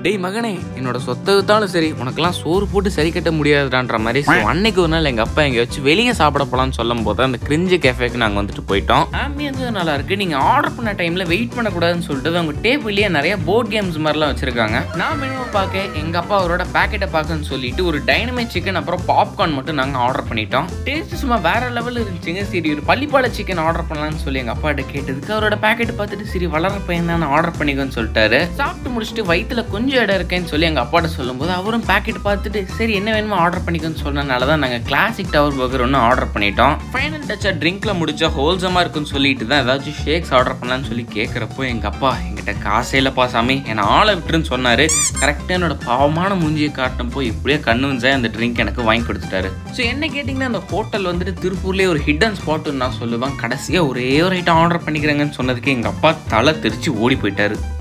டேய் மகனே என்னோட சொத்தை வித்தாலும் சரி உனக்கெல்லாம் சோறு போட்டு சரி கட்ட முடியாதுடான்ற மாதிரி ஸோ அன்னைக்கு ஒரு நாள் எங்க அப்பா எங்க வச்சு வெளியே சாப்பிட போலாம்னு சொல்லும் போது அந்த கிரிஞ்சு கேஃபேக்கு நாங்க வந்துட்டு போயிட்டோம் ஆம்பியன்ஸும் நல்லா இருக்கு நீங்க ஆர்டர் பண்ண டைம்ல வெயிட் பண்ணக்கூடாதுன்னு சொல்லிட்டு அவங்க டேபிள்லயே நிறைய போர்ட் கேம்ஸ் மாதிரிலாம் வச்சிருக்காங்க நான் மெனுவை பார்க்க எங்க அப்பா அவரோட பேக்கெட்டை பார்க்கன்னு சொல்லிட்டு ஒரு டைனமைட் சிக்கன் அப்புறம் பாப்கார்ன் மட்டும் நாங்க ஆர்டர் பண்ணிட்டோம் டேஸ்ட் சும்மா வேற லெவலில் இருந்துச்சுங்க சரி ஒரு பள்ளிப்பாள சிக்கன் ஆர்டர் பண்ணலாம்னு சொல்லி எங்க அப்பாட்ட கேட்டதுக்கு அவரோட பேக்கெட் பார்த்துட்டு சரி வளர பையன் தான் ஆர்டர் பண்ணிக்கோன்னு சொல்லிட்டாரு சாப்பிட்டு முடிச்சுட்டு வயித்துல கொஞ்சம் இடம் இருக்கேன்னு சொல்லி எங்க அப்பாட்ட சொல்லும்போது அவரும் பேக்கெட் பார்த்துட்டு சரி என்ன வேணுமோ ஆர்டர் பண்ணிக்கோன்னு சொன்னனால தான் நாங்கள் கிளாசிக் டவர் பர்கர் ஒன்று ஆர்டர் பண்ணிட்டோம் ஃபைனல் டச்சா ட்ரிங்க்ல முடிச்சா ஹோல்சமா இருக்குன்னு சொல்லிட்டு தான் ஏதாச்சும் ஷேக்ஸ் ஆர்டர் பண்ணலாம்னு சொல்லி கேட்குறப்போ எங்க அப்பா என்கிட்ட காசே இல்லப்பா சாமி என்னை ஆளை விட்டுருன்னு சொன்னாரு கரெக்டாக என்னோட பாவமான மூஞ்சியை காட்டினப்போ இப்படியே கண்ணு வந்தா அந்த ட்ரிங்க் எனக்கு வாங்கி கொடுத்துட்டாரு ஸோ என்ன கேட்டிங்கன்னா அந்த ஹோட்டல் வந்துட்டு திருப்பூர்லேயே ஒரு ஹிடன் ஸ்பாட்னு நான் சொல்லுவேன் கடைசியாக ஒரே ஒரு ஐட்டம் ஆர்டர் பண்ணிக்கிறேங்கன்னு சொன்னதுக்கு எங்கள் அப்பா தலை தெரிச்சு ஓடி போயிட்டாரு